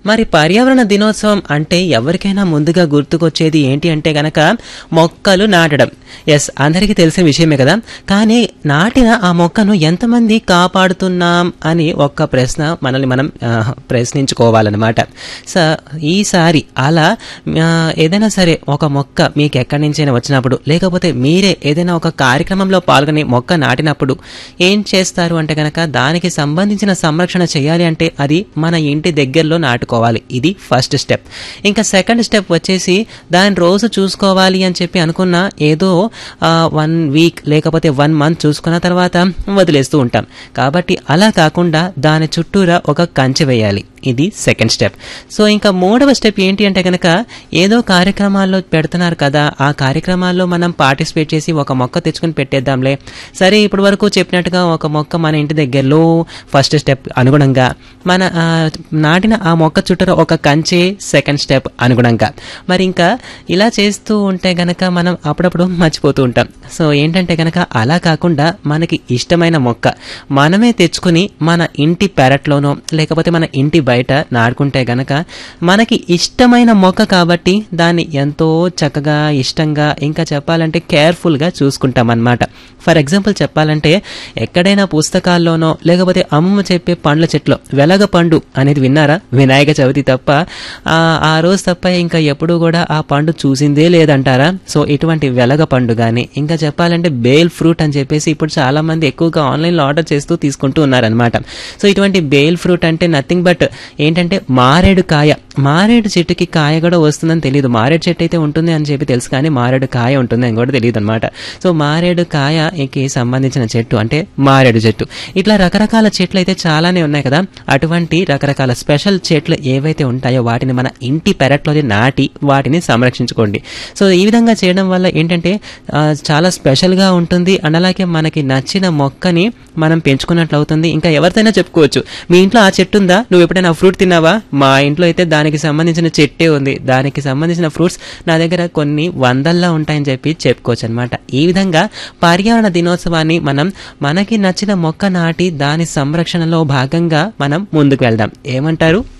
మరి పర్యావరణ దినోత్సవం అంటే ఎవరికైనా ముందుగా గుర్తుకొచ్చేది ఏంటి అంటే గనక మొక్కలు నాటడం ఎస్ అందరికీ తెలిసిన విషయమే కదా కానీ నాటిన ఆ మొక్కను ఎంతమంది కాపాడుతున్నాం అని ఒక్క ప్రశ్న మనల్ని మనం ఆ, ప్రశ్నించుకోవాలన్నమాట సో ఈసారి అలా ఆ, ఏదైనా సరే ఒక మొక్క మీకు ఎక్కడి నుంచైనా వచ్చినప్పుడు లేకపోతే మీరే ఏదైనా ఒక కార్యక్రమంలో పాల్గొని మొక్క నాటినప్పుడు ఏం చేస్తారు అంటే కనుక దానికి సంబంధించిన సంరక్షణ చేయాలి అంటే అది మన ఇంటి దగ్గరలో నాటుకోవాలి ఇది ఫస్ట్ స్టెప్ ఇంకా సెకండ్ స్టెప్ వచ్చేసి దాని రోజు చూసుకోవాలి అని చెప్పి అనుకున్న ఏదో వన్ వీక్ లేకపోతే వన్ మంత్ చూసుకున్న తర్వాత వదిలేస్తూ ఉంటాం కాబట్టి అలా కాకుండా దాని చుట్టూరా ఒక కంచె వేయాలి ఇది సెకండ్ స్టెప్ సో ఇంకా మూడవ స్టెప్ ఏంటి అంటే కనుక ఏదో కార్యక్రమాల్లో పెడుతున్నారు కదా ఆ కార్యక్రమాల్లో మనం పార్టిసిపేట్ చేసి ఒక మొక్క తెచ్చుకొని పెట్టేద్దాంలే సరే ఇప్పటి వరకు చెప్పినట్టుగా ఒక మొక్క మన ఇంటి దగ్గరలో ఫస్ట్ స్టెప్ అనుగుణంగా మన ఆ, నాటిన ఆ మొక్క చుట్టూ ఒక కంచె సెకండ్ స్టెప్ అనుగుణంగా మరి ఇంకా ఇలా చేస్తూ ఉంటే గనక మనం అప్పుడప్పుడు మర్చిపోతూ ఉంటాం సో ఏంటంటే గనక అలా కాకుండా మనకి ఇష్టమైన మొక్క మనమే తెచ్చుకుని మన ఇంటి పెరట్లోనో లేకపోతే మన ఇంటి బయట నాటుకుంటే గనక మనకి ఇష్టమైన మొక్క కాబట్టి దాన్ని ఎంతో చక్కగా ఇష్టంగా ఇంకా చెప్పాలంటే కేర్ఫుల్గా చూసుకుంటాం అన్నమాట ఫర్ ఎగ్జాంపుల్ చెప్పాలంటే ఎక్కడైనా పుస్తకాల్లోనో లేకపోతే అమ్మ చెప్పే పండ్ల చెట్లు వెలగ పండు అనేది విన్నారా వినాయక చవితి తప్ప ఆ, ఆ రోజు తప్ప ఇంకా ఎప్పుడూ కూడా ఆ పండు చూసిందే లేదంటారా సో ఇటువంటి వెలగ పండు కానీ ఇంకా చెప్పాలంటే బేల్ ఫ్రూట్ అని చెప్పేసి ఇప్పుడు చాలా మంది ఎక్కువగా ఆన్లైన్లో ఆర్డర్ చేస్తూ తీసుకుంటూ ఉన్నారనమాట సో ఇటువంటి బేల్ ఫ్రూట్ అంటే నథింగ్ బట్ ఏంటంటే మారేడు కాయ మారేడు చెట్టుకి కాయ కూడా వస్తుందని తెలియదు మారేడు చెట్టు అయితే ఉంటుంది అని చెప్పి తెలుసు కానీ మారేడు కాయ ఉంటుంది అని కూడా తెలియదు అనమాట సో మారేడు కాయకి సంబంధించిన చెట్టు అంటే మారేడు చెట్టు ఇట్లా రకరకాల చెట్లు అయితే చాలానే ఉన్నాయి కదా అటువంటి రకరకాల స్పెషల్ చెట్లు ఏవైతే ఉంటాయో వాటిని మన ఇంటి పెరట్లోనే నాటి వాటిని సంరక్షించుకోండి సో ఈ విధంగా చేయడం వల్ల ఏంటంటే ఆ, చాలా స్పెషల్గా ఉంటుంది అండ్ అలాగే మనకి నచ్చిన మొక్కని మనం పెంచుకున్నట్లు అవుతుంది ఇంకా ఎవరితోనైనా చెప్పుకోవచ్చు మీ ఇంట్లో ఆ చెట్టు ఉందా నువ్వు ఎప్పుడైనా ఫ్రూట్ తిన్నావా మా ఇంట్లో అయితే దానికి సంబంధించిన చెట్టే ఉంది దానికి సంబంధించిన ఫ్రూట్స్ నా దగ్గర కొన్ని వందల్లో ఉంటాయని చెప్పి చెప్పుకోవచ్చు అనమాట ఈ విధంగా పర్యావరణ దినోత్సవాన్ని మనం మనకి నచ్చిన మొక్క నాటి దాని సంరక్షణలో భాగంగా మనం ముందుకు వెళ్దాం ఏమంటారు